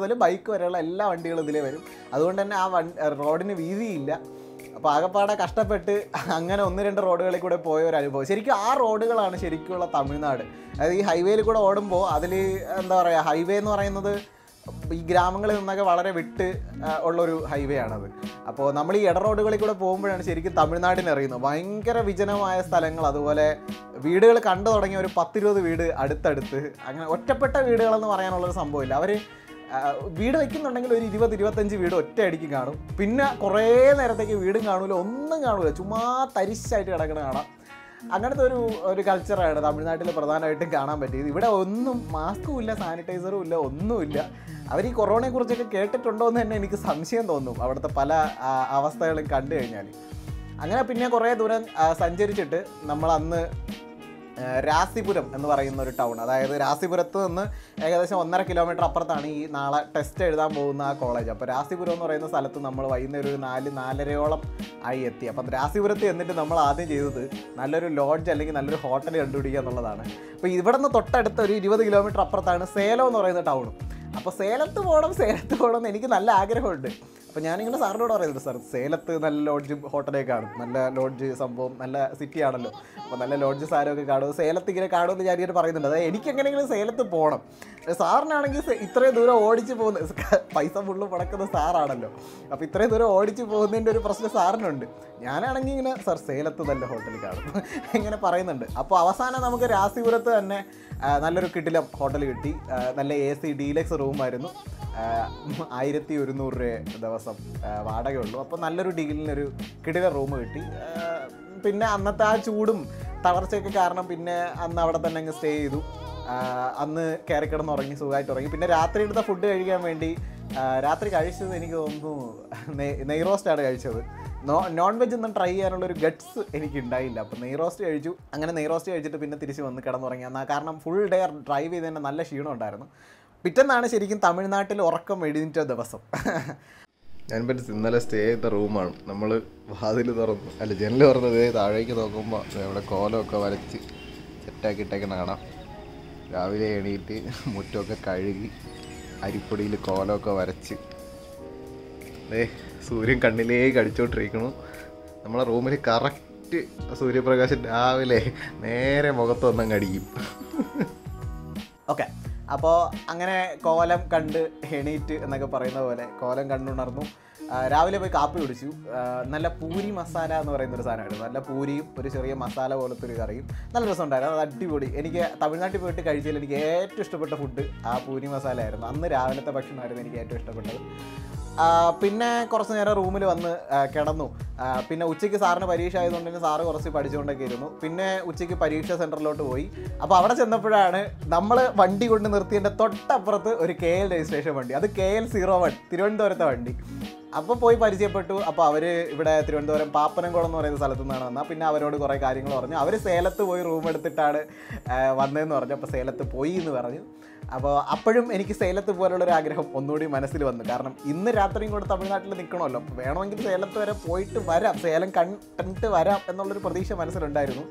മുതൽ ബൈക്ക് വരെയുള്ള എല്ലാ വണ്ടികളും ഇതിലേ വരും അതുകൊണ്ട് തന്നെ ആ വൺ റോഡിന് വീതിയില്ല അപ്പോൾ ആകെപ്പാടെ കഷ്ടപ്പെട്ട് അങ്ങനെ ഒന്ന് രണ്ട് റോഡുകളിൽ കൂടെ പോയ ഒരു അനുഭവം ശരിക്കും ആ റോഡുകളാണ് ശരിക്കുള്ള തമിഴ്നാട് അതായത് ഈ ഹൈവേയിൽ കൂടെ ഓടുമ്പോൾ അതിൽ എന്താ പറയുക ഹൈവേ എന്ന് പറയുന്നത് ഈ ഗ്രാമങ്ങളിൽ നിന്നൊക്കെ വളരെ വിട്ട് ആ, ഉള്ളൊരു ഹൈവേ ആണത് അപ്പോൾ നമ്മൾ ഈ ഇട റോഡുകളിൽ കൂടെ പോകുമ്പോഴാണ് ശരിക്കും തമിഴ്നാടിനെ അറിയുന്നത് ഭയങ്കര വിജനമായ സ്ഥലങ്ങൾ അതുപോലെ വീടുകൾ കണ്ടു തുടങ്ങിയ ഒരു പത്തിരുപത് വീട് അടുത്തടുത്ത് അങ്ങനെ ഒറ്റപ്പെട്ട വീടുകളെന്ന് പറയാനുള്ളൊരു സംഭവമില്ല അവർ വീട് വെക്കുന്നുണ്ടെങ്കിൽ ഒരു ഇരുപത് ഇരുപത്തഞ്ച് വീട് ഒറ്റയടിക്ക് കാണും പിന്നെ കുറേ നേരത്തേക്ക് വീടും കാണൂല ഒന്നും കാണൂല ചുമ്മാ തരിശായിട്ട് കിടക്കണ കാണാം അങ്ങനത്തെ ഒരു ഒരു കൾച്ചറാണ് തമിഴ്നാട്ടിൽ പ്രധാനമായിട്ടും കാണാൻ പറ്റിയത് ഇവിടെ ഒന്നും മാസ്കും ഇല്ല സാനിറ്റൈസറും ഇല്ല ഒന്നുമില്ല അവർ ഈ കൊറോണയെ കുറിച്ചൊക്കെ കേട്ടിട്ടുണ്ടോ എന്ന് തന്നെ എനിക്ക് സംശയം തോന്നും അവിടുത്തെ പല ആ, അവസ്ഥകളും കണ്ടു കഴിഞ്ഞാൽ അങ്ങനെ പിന്നെ കുറേ ദൂരം ആ, സഞ്ചരിച്ചിട്ട് നമ്മൾ അന്ന് ആ, രാസിപുരം എന്ന് പറയുന്ന ഒരു ടൗൺ അതായത് രാസിപുരത്ത് നിന്ന് ഏകദേശം ഒന്നര കിലോമീറ്റർ അപ്പുറത്താണ് ഈ നാളെ ടെസ്റ്റ് എഴുതാൻ പോകുന്ന ആ കോളേജ് അപ്പോൾ രാസിപുരം എന്ന് പറയുന്ന സ്ഥലത്ത് നമ്മൾ വൈകുന്നേരം ഒരു നാല് നാലരയോളം ആയി എത്തി അപ്പം രാസിപുരത്ത് എന്നിട്ട് നമ്മൾ ആദ്യം ചെയ്തത് നല്ലൊരു ലോഡ്ജ് അല്ലെങ്കിൽ നല്ലൊരു ഹോട്ടൽ കണ്ടുപിടിക്കുക എന്നുള്ളതാണ് അപ്പോൾ ഇവിടെ നിന്ന് തൊട്ടടുത്ത ഒരു ഇരുപത് കിലോമീറ്റർ അപ്പുറത്താണ് സേലം എന്ന് പറയുന്ന ടൗണും അപ്പോൾ സേലത്ത് പോകണം സേലത്ത് പോകണം എന്ന് എനിക്ക് നല്ല ആഗ്രഹമുണ്ട് അപ്പോൾ ഞാനിങ്ങനെ സാറിനോട് പറയുന്നുണ്ട് സാർ സേലത്ത് നല്ല ലോഡ്ജും ഹോട്ടലൊക്കെ കാണും നല്ല ലോഡ്ജ് സംഭവം നല്ല സിറ്റി ആണല്ലോ അപ്പോൾ നല്ല ലോഡ്ജ് സാരമൊക്കെ കാണും സേലത്ത് ഇങ്ങനെ കാണുമെന്ന് ഞാൻ ഇങ്ങനെ പറയുന്നുണ്ട് അതായത് എനിക്ക് എങ്ങനെയെങ്കിലും സേലത്ത് പോകണം സാറിനാണെങ്കിൽ സെ- ഇത്രയും ദൂരം ഓടിച്ച് പോകുന്ന പൈസ ഫുള്ള് മുടക്കുന്ന സാറാണല്ലോ അപ്പോൾ ഇത്രയും ദൂരം ഓടിച്ച് പോകുന്നതിൻ്റെ ഒരു പ്രശ്നം സാറിനുണ്ട് ഞാനാണെങ്കിൽ ഇങ്ങനെ സാർ സേലത്ത് നല്ല ഹോട്ടൽ കാണും ഇങ്ങനെ പറയുന്നുണ്ട് അപ്പോൾ അവസാനം നമുക്ക് രാസിപുരത്ത് തന്നെ ആ, നല്ലൊരു കിടിലം ഹോട്ടൽ കിട്ടി ആ, നല്ല എ സി ഡീലക്സ് റൂമായിരുന്നു ആയിരത്തി ഒരുന്നൂറ് രൂപ ദിവസം ആ, വാടകയുള്ളൂ അപ്പോൾ നല്ലൊരു ഡീലിനൊരു കിടില റൂം കിട്ടി ആ, പിന്നെ അന്നത്തെ ആ ചൂടും തളർച്ചയൊക്കെ കാരണം പിന്നെ അന്ന് അവിടെ തന്നെ അങ്ങ് സ്റ്റേ ചെയ്തു ആ, അന്ന് കയറി കിടന്ന് ഉറങ്ങി സുഖമായിട്ട് ഉറങ്ങി പിന്നെ രാത്രി എടുത്ത ഫുഡ് കഴിക്കാൻ വേണ്ടി ആ, രാത്രി കഴിച്ചത് എനിക്ക് തോന്നുന്നു നെയ് നെയ് റോസ്റ്റാണ് കഴിച്ചത് നോ നോൺ വെജ് ഒന്നും ട്രൈ ചെയ്യാനുള്ള ഒരു ഗട്ട്സ് എനിക്ക് ഉണ്ടായില്ല അപ്പോൾ നെയ് റോസ്റ്റ് കഴിച്ചു അങ്ങനെ നെയ് റോസ്റ്റ് കഴിച്ചിട്ട് പിന്നെ തിരിച്ച് വന്ന് കിടന്നുറങ്ങി എന്നാൽ കാരണം ഫുൾ ഡേ ഡ്രൈവ് ചെയ്തതിന് നല്ല ക്ഷീണം ഉണ്ടായിരുന്നു പിറ്റേന്നാണ് ശരിക്കും തമിഴ്നാട്ടിൽ ഉറക്കം എഴുതിച്ച ദിവസം ഞാൻ പറ്റി ഇന്നലെ സ്റ്റേ ചെയ്ത റൂമാണ് നമ്മൾ വാതിൽ തുറന്നു അല്ല ജനൽ തുറന്നത് താഴേക്ക് നോക്കുമ്പോൾ ഇവിടെ കോലമൊക്കെ വരച്ച് സെറ്റാക്കിയിട്ടേക്കണ കാണാം രാവിലെ എണീറ്റ് മുറ്റമൊക്കെ കഴുകി അരിപ്പൊടിയിൽ കോലമൊക്കെ വരച്ച് ദേ സൂര്യൻ കണ്ണിലേക്ക് അടിച്ചോണ്ടിരിക്കണു നമ്മളെ റൂമിൽ കറക്റ്റ് സൂര്യപ്രകാശം രാവിലെ നേരെ മുഖത്ത് വന്നങ്ങ് അടിക്കും ഓക്കെ അപ്പോൾ അങ്ങനെ കോലം കണ്ട് എണീറ്റ് എന്നൊക്കെ പറയുന്ന പോലെ കോലം കണ്ടുണർന്നു ആ, രാവിലെ പോയി കാപ്പി കുടിച്ചു ആ, നല്ല പൂരി മസാല എന്ന് പറയുന്ന ഒരു സാധനമായിരുന്നു നല്ല പൂരിയും ഒരു ചെറിയ മസാല പോലത്തെ ഒരു കറിയും നല്ല രസമുണ്ടായിരുന്നു അത് അടിപൊളി എനിക്ക് തമിഴ്നാട്ടിൽ പോയിട്ട് കഴിച്ചതിൽ എനിക്ക് ഏറ്റവും ഇഷ്ടപ്പെട്ട ഫുഡ് ആ പൂരി മസാല ആയിരുന്നു അന്ന് രാവിലത്തെ ഭക്ഷണമായിരുന്നു എനിക്ക് ഏറ്റവും ഇഷ്ടപ്പെട്ടത് ആ, പിന്നെ കുറച്ച് നേരം റൂമിൽ വന്ന് ആ, കിടന്നു ആ, പിന്നെ ഉച്ചയ്ക്ക് സാറിന് പരീക്ഷ ആയതുകൊണ്ട് തന്നെ സാറ് കുറച്ച് പഠിച്ചുകൊണ്ടൊക്കെ ഇരുന്നു പിന്നെ ഉച്ചയ്ക്ക് പരീക്ഷ സെൻറ്ററിലോട്ട് പോയി അപ്പോൾ അവിടെ ചെന്നപ്പോഴാണ് നമ്മൾ വണ്ടി കൊണ്ട് നിർത്തിയതിൻ്റെ തൊട്ടപ്പുറത്ത് ഒരു കെ എൽ രജിസ്ട്രേഷൻ വണ്ടി അത് കെ എൽ സീറോ വൺ തിരുവനന്തപുരത്തെ വണ്ടി അപ്പോൾ പോയി പരിചയപ്പെട്ടു അപ്പോൾ അവർ ഇവിടെ തിരുവനന്തപുരം പാപ്പനംകുളം എന്ന് പറയുന്ന സ്ഥലത്തു നിന്നാണ് വന്നത് പിന്നെ അവരോട് കുറേ കാര്യങ്ങൾ പറഞ്ഞു അവർ സേലത്ത് പോയി റൂം എടുത്തിട്ടാണ് ആ, വന്നതെന്ന് പറഞ്ഞു അപ്പോൾ സേലത്ത് പോയി എന്ന് പറഞ്ഞു അപ്പോൾ അപ്പോഴും എനിക്ക് സേലത്ത് പോലുള്ള ഒരു ആഗ്രഹം ഒന്നുകൂടി മനസ്സിൽ വന്നു കാരണം ഇന്ന് രാത്രിയും കൂടെ തമിഴ്നാട്ടിൽ നിൽക്കണമല്ലോ അപ്പോൾ വേണമെങ്കിൽ സേലത്ത് വരെ പോയിട്ട് വരാം സേലം കണ്ടിട്ട് വരാം എന്നുള്ളൊരു പ്രതീക്ഷ മനസ്സിലുണ്ടായിരുന്നു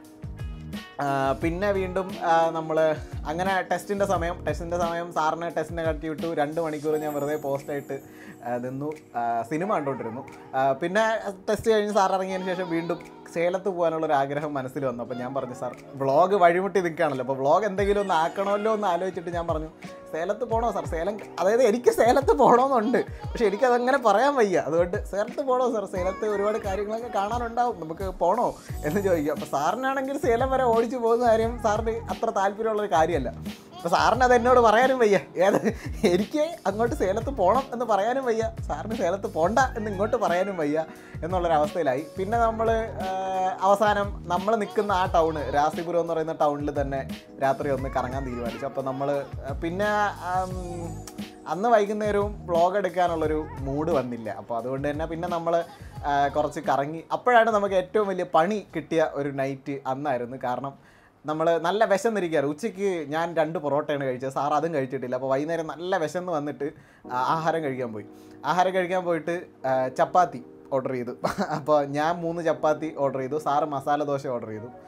ആ, പിന്നെ വീണ്ടും നമ്മൾ അങ്ങനെ ടെസ്റ്റിൻ്റെ സമയം ടെസ്റ്റിൻ്റെ സമയം സാറിന് ടെസ്റ്റിനെ കട്ടി വിട്ടു രണ്ട് മണിക്കൂർ ഞാൻ വെറുതെ പോസ്റ്റായിട്ട് നിന്നു ആ, സിനിമ കണ്ടുകൊണ്ടിരുന്നു ആ, പിന്നെ ടെസ്റ്റ് കഴിഞ്ഞ് സാർ ഇറങ്ങിയതിന് ശേഷം വീണ്ടും സേലത്ത് പോകാനുള്ള ഒരു ആഗ്രഹം മനസ്സിൽ വന്നു അപ്പോൾ ഞാൻ പറഞ്ഞു സാർ വ്ളോഗ് വഴിമുട്ടി നിൽക്കുകയാണല്ലോ അപ്പോൾ വ്ളോഗ് എന്തെങ്കിലും ഒന്ന് ആക്കണമല്ലോ എന്ന് ആലോചിച്ചിട്ട് ഞാൻ പറഞ്ഞു സേലത്ത് പോകണോ സാർ സേലം അതായത് എനിക്ക് സേലത്ത് പോകണമെന്നുണ്ട് പക്ഷേ എനിക്കതങ്ങനെ പറയാൻ വയ്യ അതുകൊണ്ട് സേലത്ത് പോകണോ സാർ സേലത്ത് ഒരുപാട് കാര്യങ്ങളൊക്കെ കാണാനുണ്ടാവും നമുക്ക് പോകണോ എന്ന് ചോദിക്കും അപ്പോൾ സാറിനാണെങ്കിൽ സേലം വരെ ഓടിച്ചു പോകുന്ന കാര്യം സാറിന് അത്ര താല്പര്യമുള്ളൊരു കാര്യമല്ല അപ്പോൾ സാറിന് അത് എന്നോട് പറയാനും വയ്യ ഏത് എനിക്ക് അങ്ങോട്ട് സേലത്ത് പോകണം എന്ന് പറയാനും വയ്യ സാറിന് സേലത്ത് പോണ്ട എന്ന് ഇങ്ങോട്ട് പറയാനും വയ്യ എന്നുള്ളൊരവസ്ഥയിലായി പിന്നെ നമ്മൾ അവസാനം നമ്മൾ നിൽക്കുന്ന ആ ടൗണ് രാസിപുരം എന്ന് പറയുന്ന ടൗണിൽ തന്നെ രാത്രി ഒന്ന് കറങ്ങാൻ തീരുമാനിച്ചു അപ്പോൾ നമ്മൾ പിന്നെ ആം, അന്ന് വൈകുന്നേരവും വ്ളോഗ് എടുക്കാനുള്ളൊരു മൂഡ് വന്നില്ല അപ്പോൾ അതുകൊണ്ട് തന്നെ പിന്നെ നമ്മൾ കുറച്ച് കറങ്ങി അപ്പോഴാണ് നമുക്ക് ഏറ്റവും വലിയ പണി കിട്ടിയ ഒരു നൈറ്റ് അന്നായിരുന്നു കാരണം നമ്മൾ നല്ല വിശന്നിരിക്കുകയാണ് ഉച്ചയ്ക്ക് ഞാൻ രണ്ട് പൊറോട്ടയാണ് കഴിച്ചത് സാർ അതും കഴിച്ചിട്ടില്ല അപ്പോൾ വൈകുന്നേരം നല്ല വിശന്ന് വന്നിട്ട് ആ, ആഹാരം കഴിക്കാൻ പോയി ആഹാരം കഴിക്കാൻ പോയിട്ട് ആ, ചപ്പാത്തി ഓർഡർ ചെയ്തു അപ്പോൾ ഞാൻ മൂന്ന് ചപ്പാത്തി ഓർഡർ ചെയ്തു സാറ് മസാല ദോശ ഓർഡർ ചെയ്തു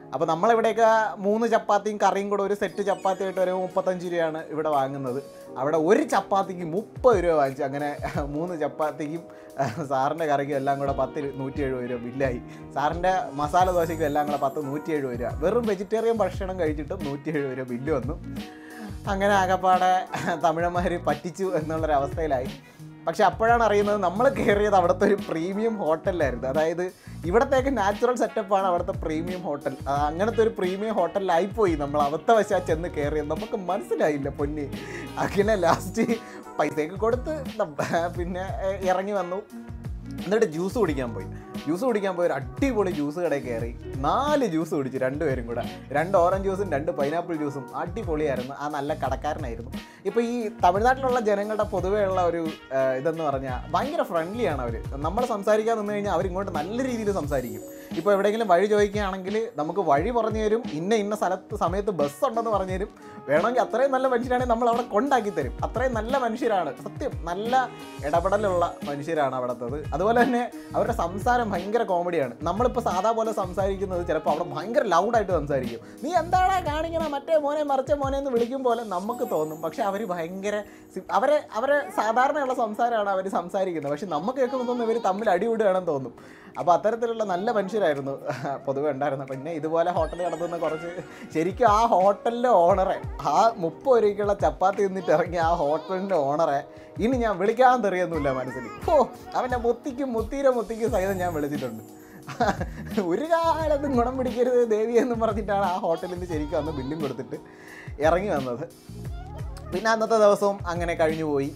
അപ്പോൾ നമ്മളിവിടെയൊക്കെ മൂന്ന് ചപ്പാത്തിയും കറിയും കൂടെ ഒരു സെറ്റ് ചപ്പാത്തി ആയിട്ട് ഒരു മുപ്പത്തഞ്ച് രൂപയാണ് ഇവിടെ വാങ്ങുന്നത് അവിടെ ഒരു ചപ്പാത്തിക്ക് മുപ്പത് രൂപ വാങ്ങിച്ചു അങ്ങനെ മൂന്ന് ചപ്പാത്തിക്കും സാറിൻ്റെ കറിക്കും എല്ലാം കൂടെ പത്ത് നൂറ്റി എഴുപത് രൂപ ബില്ലായി സാറിൻ്റെ മസാല ദോശയ്ക്കും എല്ലാം കൂടെ പത്ത് നൂറ്റി എഴുപത് രൂപ വെറും വെജിറ്റേറിയൻ ഭക്ഷണം കഴിച്ചിട്ടും നൂറ്റി എഴുപത് രൂപ ബില്ല് വന്നു അങ്ങനെ ആകപ്പാടെ തമിഴന്മാർ പറ്റിച്ചു എന്നുള്ളൊരവസ്ഥയിലായി പക്ഷെ അപ്പോഴാണ് അറിയുന്നത് നമ്മൾ കയറിയത് അവിടുത്തെ ഒരു പ്രീമിയം ഹോട്ടലിലായിരുന്നു അതായത് ഇവിടത്തേക്ക് നാച്ചുറൽ സെറ്റപ്പാണ് അവിടുത്തെ പ്രീമിയം ഹോട്ടൽ ആ, അങ്ങനത്തെ ഒരു പ്രീമിയം ഹോട്ടലിലായിപ്പോയി നമ്മൾ അവസ്ഥ വശാ ചെന്ന് കയറിയത് നമുക്ക് മനസ്സിലായില്ല പൊന്നി അങ്ങനെ ലാസ്റ്റ് പൈസയൊക്കെ കൊടുത്ത് നമ്മ- പിന്നെ ഏ, ഇറങ്ങി വന്നു എന്നിട്ട് ജ്യൂസ് കുടിക്കാൻ പോയി ജ്യൂസ് കുടിക്കാൻ പോയി ഒരു അടിപൊളി ജ്യൂസ് കടയിൽ കയറി നാല് ജ്യൂസ് കുടിച്ചു രണ്ടുപേരും കൂടെ രണ്ട് ഓറഞ്ച് ജ്യൂസും രണ്ട് പൈനാപ്പിൾ ജ്യൂസും അടിപൊളിയായിരുന്നു ആ നല്ല കടക്കാരനായിരുന്നു ഇപ്പോൾ ഈ തമിഴ്നാട്ടിലുള്ള ജനങ്ങളുടെ പൊതുവെയുള്ള ഒരു ആ, ഇതെന്ന് പറഞ്ഞാൽ ഭയങ്കര ഫ്രണ്ട്ലിയാണ് അവർ നമ്മൾ സംസാരിക്കാൻ നിന്ന് കഴിഞ്ഞാൽ അവർ ഇങ്ങോട്ട് നല്ല രീതിയിൽ സംസാരിക്കും ഇപ്പോൾ എവിടെയെങ്കിലും വഴി ചോദിക്കുകയാണെങ്കിൽ നമുക്ക് വഴി പറഞ്ഞു തരും ഇന്ന ഇന്ന സ്ഥലത്ത് സമയത്ത് ബസ് ഉണ്ടെന്ന് പറഞ്ഞു തരും വേണമെങ്കിൽ അത്രയും നല്ല മനുഷ്യരാണെങ്കിൽ നമ്മൾ അവിടെ കൊണ്ടാക്കി തരും അത്രയും നല്ല മനുഷ്യരാണ് സത്യം നല്ല ഇടപെടലുള്ള മനുഷ്യരാണ് അവിടുത്തത് അതുപോലെ തന്നെ അവരുടെ സംസാരം ഭയങ്കര കോമഡിയാണ് നമ്മളിപ്പോൾ സാധാ പോലെ സംസാരിക്കുന്നത് ചിലപ്പോൾ അവിടെ ഭയങ്കര ലൗഡായിട്ട് സംസാരിക്കും നീ എന്താടാ കാണിക്കണം മറ്റേ മോനെ മറിച്ച മോനെ എന്ന് വിളിക്കും പോലെ നമുക്ക് തോന്നും പക്ഷെ അവർ ഭയങ്കര സി- അവരെ അവരെ സാധാരണയുള്ള സംസാരമാണ് അവർ സംസാരിക്കുന്നത് പക്ഷെ നമുക്ക് കേൾക്കുമ്പോൾ തോന്നുന്നു ഇവർ തമ്മിൽ അടിവിടുകയാണെന്ന് തോന്നും അപ്പോൾ അത്തരത്തിലുള്ള നല്ല മനുഷ്യരായിരുന്നു പൊതുവെ ഉണ്ടായിരുന്നത് പിന്നെ ഇതുപോലെ ഹോട്ടലിൽ നടത്തുന്ന കുറച്ച് ശരിക്കും ആ ഹോട്ടലിൻ്റെ ഓണറെ ആ മുപ്പത് രൂപയ്ക്കുള്ള ചപ്പാത്തി തിന്നിട്ട് ഇറങ്ങിയ ആ ഹോട്ടലിൻ്റെ ഓണറെ ഇനി ഞാൻ വിളിക്കാൻ തെറിയൊന്നുമില്ല മനസ്സിൽ ഓ അവൻ്റെ മുത്തിക്കും മുത്തീരെ മുത്തിക്കും സഹിതം ഞാൻ വിളിച്ചിട്ടുണ്ട് ഒരു കാലത്തും ഗുണം പിടിക്കരുത് ദേവി എന്ന് പറഞ്ഞിട്ടാണ് ആ ഹോട്ടലിൽ നിന്ന് ശരിക്കും അന്ന് ബില്ലും കൊടുത്തിട്ട് ഇറങ്ങി വന്നത് പിന്നെ അന്നത്തെ ദിവസവും അങ്ങനെ കഴിഞ്ഞു പോയി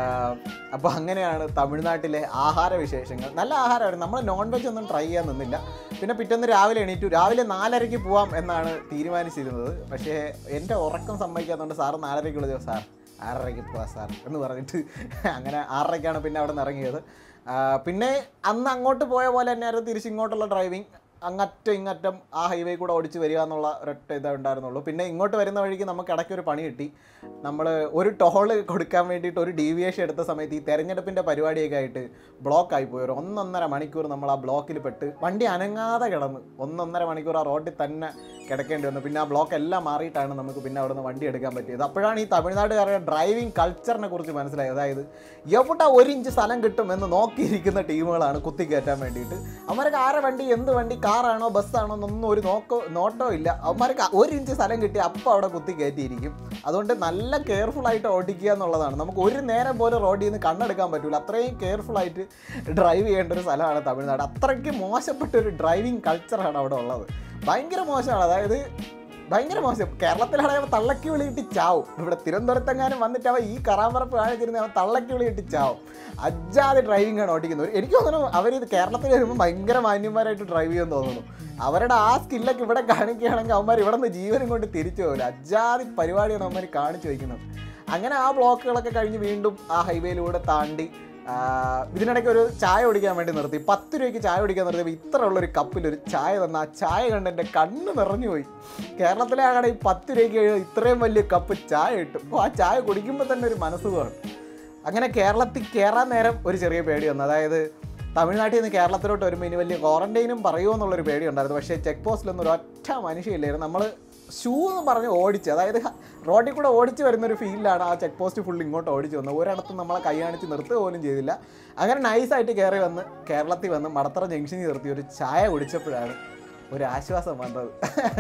അപ്പോൾ അങ്ങനെയാണ് തമിഴ്നാട്ടിലെ ആഹാര വിശേഷങ്ങൾ നല്ല ആഹാരമായിരുന്നു നമ്മൾ നോൺ വെജ് ഒന്നും ട്രൈ ചെയ്യാൻ നിന്നില്ല പിന്നെ പിറ്റേന്ന് രാവിലെ എണീറ്റു രാവിലെ നാലരയ്ക്ക് പോവാം എന്നാണ് തീരുമാനിച്ചിരുന്നത് പക്ഷേ എൻ്റെ ഉറക്കം സമ്മതിക്കാത്തതുകൊണ്ട് സാറ് നാലരയ്ക്ക് വിളിച്ചു സാർ ആറരയ്ക്ക് പോവാം സാർ എന്ന് പറഞ്ഞിട്ട് അങ്ങനെ ആറരയ്ക്കാണ് പിന്നെ അവിടെ നിന്ന് ഇറങ്ങിയത് ആ, പിന്നെ അന്ന് അങ്ങോട്ട് പോയ പോലെ തന്നെയായിരുന്നു തിരിച്ചിങ്ങോട്ടുള്ള ഡ്രൈവിംഗ് അങ്ങറ്റം ഇങ്ങറ്റം ആ ഹൈവേ കൂടെ ഓടിച്ച് വരിക എന്നുള്ള ഒരൊറ്റ ഇതേ ഉണ്ടായിരുന്നുള്ളൂ പിന്നെ ഇങ്ങോട്ട് വരുന്ന വഴിക്ക് നമുക്ക് ഇടയ്ക്ക് ഒരു പണി കിട്ടി നമ്മൾ ഒരു ടോള് കൊടുക്കാൻ വേണ്ടിയിട്ട് ഒരു ഡീവിയേഷൻ എടുത്ത സമയത്ത് ഈ തെരഞ്ഞെടുപ്പിൻ്റെ പരിപാടിയൊക്കെ ആയിട്ട് ബ്ലോക്ക് ആയിപ്പോയി ഒരു ഒന്നൊന്നര മണിക്കൂർ നമ്മൾ ആ ബ്ലോക്കിൽ പെട്ട് വണ്ടി അനങ്ങാതെ കിടന്ന് ഒന്നൊന്നര മണിക്കൂർ ആ റോഡിൽ തന്നെ കിടക്കേണ്ടി വന്നു പിന്നെ ആ ബ്ലോക്ക് എല്ലാം മാറിയിട്ടാണ് നമുക്ക് പിന്നെ അവിടെ നിന്ന് വണ്ടി എടുക്കാൻ പറ്റിയത് അപ്പോഴാണ് ഈ തമിഴ്നാട്ടുകാരുടെ ഡ്രൈവിംഗ് കൾച്ചറിനെ കുറിച്ച് മനസ്സിലായത് അതായത് എവിടെ ഒരു ഇഞ്ച് സ്ഥലം കിട്ടും എന്ന് നോക്കിയിരിക്കുന്ന ടീമുകളാണ് കുത്തിക്കയറ്റാൻ വേണ്ടിയിട്ട് അവന്മാർക്ക് ആരെ വണ്ടി എന്ത് വണ്ടി കാറാണോ ബസ്സാണോ എന്നൊന്നും ഒരു നോക്കോ നോട്ടോ ഇല്ല അവന്മാർക്ക് ഒരു ഇഞ്ച് സ്ഥലം കിട്ടി അപ്പോൾ അവിടെ കുത്തി കയറ്റിയിരിക്കും അതുകൊണ്ട് നല്ല കെയർഫുൾ ആയിട്ട് ഓടിക്കുക എന്നുള്ളതാണ് നമുക്ക് ഒരു നേരം പോലും റോഡിൽ നിന്ന് കണ്ണെടുക്കാൻ പറ്റില്ല അത്രയും കെയർഫുൾ ആയിട്ട് ഡ്രൈവ് ചെയ്യേണ്ട ഒരു സ്ഥലമാണ് തമിഴ്നാട് അത്രയ്ക്ക് മോശപ്പെട്ട ഒരു ഡ്രൈവിംഗ് കൾച്ചറാണ് അവിടെ ഉള്ളത് ഭയങ്കര മോശമാണ് അതായത് ഭയങ്കര മോശം കേരളത്തിലാണെങ്കിൽ അവൻ തള്ളക്കി വിളി കിട്ടി ചാവും ഇവിടെ തിരുവനന്തപുരത്തെങ്ങാനും വന്നിട്ട് അവൻ ഈ കറാമ്പറപ്പ് കാണിച്ചിരുന്ന അവൻ തള്ളക്കി വിളി കിട്ടി ചാവും അജാതി ഡ്രൈവിംഗ് ആണ് ഓടിക്കുന്നത് ഒരു- എനിക്ക് തോന്നുന്നു അവർ ഇത് കേരളത്തിൽ വരുമ്പോൾ ഭയങ്കര മാന്യന്മാരായിട്ട് ഡ്രൈവ് ചെയ്യുമെന്ന് തോന്നുന്നു അവരുടെ ആ സ്കില്ലൊക്കെ ഇവിടെ കാണിക്കുകയാണെങ്കിൽ അവന്മാർ ഇവിടെ നിന്ന് ജീവനും കൊണ്ട് തിരിച്ചു പോകില്ല അജാതി പരിപാടിയാണ് അവന്മാർ കാണിച്ചു വയ്ക്കുന്നത് അങ്ങനെ ആ ബ്ലോക്കുകളൊക്കെ കഴിഞ്ഞ് വീണ്ടും ആ ഹൈവേയിലൂടെ താണ്ടി ആ, ഇതിനിടയ്ക്ക് ഒരു ചായ കുടിക്കാൻ വേണ്ടി നിർത്തി പത്ത് രൂപയ്ക്ക് ചായ കുടിക്കാൻ നിർത്തിയപ്പോൾ ഇത്ര ഉള്ളൊരു കപ്പിൽ ഒരു ചായ തന്ന ആ ചായ കണ്ട് എൻ്റെ കണ്ണ് നിറഞ്ഞു പോയി കേരളത്തിലെ ആ കടയിൽ പത്ത് രൂപയ്ക്ക് ഇത്രയും വലിയ കപ്പ് ചായ കിട്ടും അപ്പോൾ ആ ചായ കുടിക്കുമ്പോൾ തന്നെ ഒരു മനസ്സുഖമാണ് അങ്ങനെ കേരളത്തിൽ കയറാൻ നേരം ഒരു ചെറിയ പേടി വന്നു അതായത് തമിഴ്നാട്ടിൽ നിന്ന് കേരളത്തിലോട്ട് വരുമ്പോൾ ഇനി വലിയ ക്വാറന്റൈനും പറയുമോ എന്നുള്ളൊരു പേടി ഉണ്ടായിരുന്നു പക്ഷേ ചെക്ക് പോസ്റ്റിലൊന്നും ഒരു ഒറ്റ മനുഷ്യയില്ലായിരുന്നു നമ്മൾ ഷൂ എന്ന് പറഞ്ഞ് ഓടിച്ച് അതായത് റോഡിൽ കൂടെ ഓടിച്ച് വരുന്നൊരു ഫീലിലാണ് ആ ചെക്ക് പോസ്റ്റ് ഫുൾ ഇങ്ങോട്ട് ഓടിച്ച് വന്നത് ഒരിടത്തും നമ്മളെ കൈ കാണിച്ച് നിർത്തുക പോലും ചെയ്തില്ല അങ്ങനെ നൈസായിട്ട് കയറി വന്ന് കേരളത്തിൽ വന്ന് മടത്തറ ജംഗ്ഷനിൽ നിർത്തി ഒരു ചായ കുടിച്ചപ്പോഴാണ് ഒരു ആശ്വാസം വന്നത്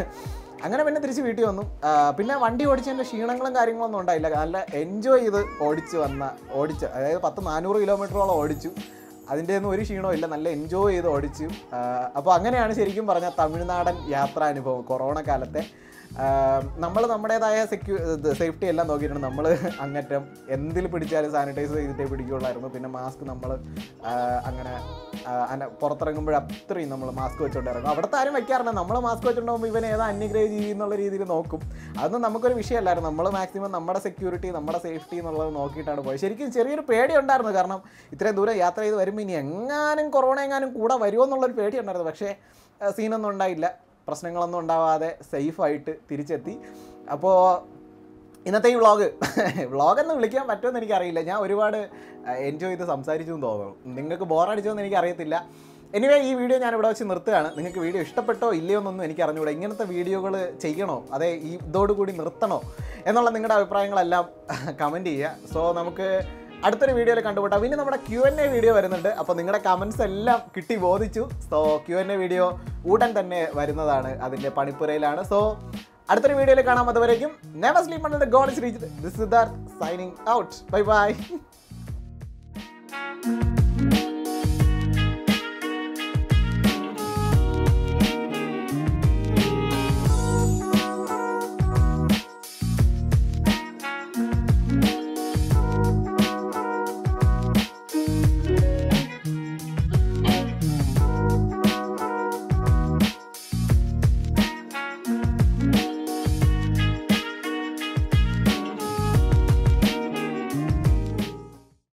അങ്ങനെ പിന്നെ തിരിച്ച് വീട്ടിൽ വന്നു ആ, പിന്നെ വണ്ടി ഓടിച്ചതിൻ്റെ ക്ഷീണങ്ങളും കാര്യങ്ങളൊന്നും ഉണ്ടായില്ല നല്ല എൻജോയ് ചെയ്ത് ഓടിച്ച് വന്ന ഓടിച്ച് അതായത് പത്ത് നാനൂറ് കിലോമീറ്ററോളം ഓടിച്ചു അതിൻ്റെ ഒന്നും ഒരു ക്ഷീണവും ഇല്ല നല്ല എൻജോയ് ചെയ്ത് ഓടിച്ചു അപ്പോൾ അങ്ങനെയാണ് ശരിക്കും പറഞ്ഞാൽ തമിഴ്നാടൻ യാത്രാനുഭവം കൊറോണ കാലത്തെ നമ്മൾ നമ്മുടേതായ സെക്യൂ സേഫ്റ്റി എല്ലാം നോക്കിയിട്ടുണ്ട് നമ്മൾ അങ്ങറ്റം എന്തിൽ പിടിച്ചാലും സാനിറ്റൈസ് ചെയ്തിട്ടേ പിടിക്കുകയുള്ളായിരുന്നു പിന്നെ മാസ്ക് നമ്മൾ അങ്ങനെ ആ, അന- പുറത്തിറങ്ങുമ്പോൾ അത്രയും നമ്മൾ മാസ്ക് വെച്ചുകൊണ്ട് ഇറങ്ങും അവിടുത്തെ ആരും വെക്കാറില്ല നമ്മൾ മാസ്ക് വെച്ചുകൊണ്ട് പോകുമ്പോൾ ഇവൻ ഏതാ അന്യഗ്രഹ ജീവി എന്നുള്ള രീതിയിൽ നോക്കും അതൊന്നും നമുക്കൊരു വിഷയമല്ലായിരുന്നു നമ്മൾ മാക്സിമം നമ്മുടെ സെക്യൂരിറ്റി നമ്മുടെ സേഫ്റ്റി എന്നുള്ളത് നോക്കിയിട്ടാണ് പോയത് ശരിക്കും ചെറിയൊരു പേടി ഉണ്ടായിരുന്നു കാരണം ഇത്രയും ദൂരം യാത്ര ചെയ്ത് വരുമ്പോൾ ഇനി എങ്ങാനും കൊറോണ എങ്ങാനും കൂടെ വരുമോ എന്നുള്ളൊരു പേടി ഉണ്ടായിരുന്നു പക്ഷേ ആ, സീനൊന്നും ഉണ്ടായില്ല പ്രശ്നങ്ങളൊന്നും ഉണ്ടാവാതെ സേഫായിട്ട് തിരിച്ചെത്തി അപ്പോൾ ഇന്നത്തെ ഈ വ്ളോഗ് വ്ളോഗ് എന്ന് വിളിക്കാൻ പറ്റുമെന്ന് എനിക്കറിയില്ല ഞാൻ ഒരുപാട് എൻജോയ് ചെയ്ത് സംസാരിച്ചു എന്ന് തോന്നുന്നു നിങ്ങൾക്ക് ബോറടിച്ചോ എന്ന് എനിക്കറിയത്തില്ല എനിവേ ഈ വീഡിയോ ഞാൻ ഇവിടെ വെച്ച് നിർത്തുകയാണ് നിങ്ങൾക്ക് വീഡിയോ ഇഷ്ടപ്പെട്ടോ ഇല്ലയോ എന്നൊന്നും എനിക്ക് അറിഞ്ഞുകൂടാ ഇങ്ങനത്തെ വീഡിയോകൾ ചെയ്യണോ അതെ ഈ ഇതോടുകൂടി നിർത്തണോ എന്നുള്ള നിങ്ങളുടെ അഭിപ്രായങ്ങളെല്ലാം കമൻറ്റ് ചെയ്യുക സോ നമുക്ക് അടുത്തൊരു വീഡിയോയിൽ കണ്ടുപോട്ടാം പിന്നെ നമ്മുടെ ക്യു എൻ എ വീഡിയോ വരുന്നുണ്ട് അപ്പോൾ നിങ്ങളുടെ കമൻസ് എല്ലാം കിട്ടി ബോധിച്ചു so Q N A video ഉടൻ തന്നെ വരുന്നതാണ് അതിൻ്റെ പണിപ്പുരയിലാണ് സോ അടുത്തൊരു വീഡിയോയിൽ കാണാം അതുവരേക്കും never sleep under the god is reach this Siddharth signing out bye by